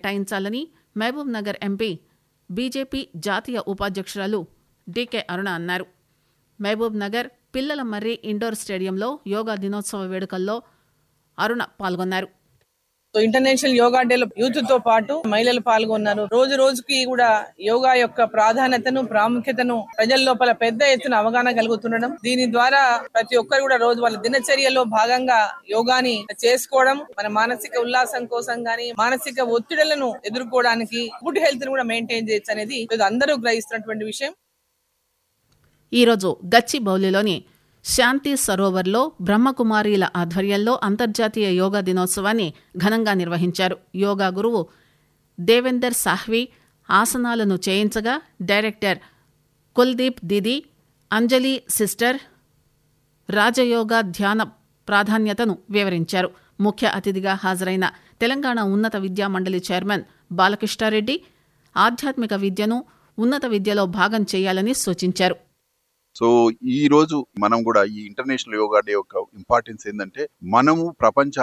కేటాయించాలని Mahabub Nagar MP BJP జాతీయ ఉపాధ్యక్షురాలు DK అరుణ అన్నారు మహబూబ్ నగర్ పిల్లల మర్రి ఇండోర్ స్టేడియంలో యోగా దినోత్సవ వేడుకల్లో అరుణ పాల్గొన్నారు సో ఇంటర్నేషనల్ యోగా డే లో యూత్ తో పాటు మహిళలు పాల్గొన్నారు రోజు రోజుకి కూడా యోగా యొక్క ప్రాధాన్యతను ప్రాముఖ్యతను ప్రజల లోపల పెద్ద ఎత్తున అవగాహన కలుగుతుండడం దీని ద్వారా ప్రతి ఒక్కరు కూడా రోజు వాళ్ళ దినచర్యలో భాగంగా యోగాని చేసుకోవడం మన మానసిక ఉల్లాసం కోసం గానీ మానసిక ఒత్తిడులను ఎదుర్కోవడానికి గుడ్ హెల్త్ ని కూడా మెయింటైన్ చేయొచ్చు అనేది ఈరోజు అందరూ గ్రహిస్తున్నటువంటి విషయం ఈరోజు గచ్చిబౌలిలోని శాంతి సరోవర్లో బ్రహ్మకుమారీల ఆధ్వర్యంలో అంతర్జాతీయ యోగా దినోత్సవాన్ని ఘనంగా నిర్వహించారు యోగా గురువు దేవేందర్ సాహ్వి ఆసనాలను చేయించగా డైరెక్టర్ కుల్దీప్ దీది అంజలి సిస్టర్ రాజయోగా ధ్యాన ప్రాధాన్యతను వివరించారు ముఖ్య అతిథిగా హాజరైన తెలంగాణ ఉన్నత విద్యా మండలి చైర్మన్ బాలకృష్ణారెడ్డి ఆధ్యాత్మిక విద్యను ఉన్నత విద్యలో భాగం చేయాలని సూచించారు సో ఈ రోజు మనం కూడా ఈ ఇంటర్నేషనల్ యోగా డే యొక్క ఇంపార్టెన్స్ ఏంటంటే మనము ప్రపంచాన్ని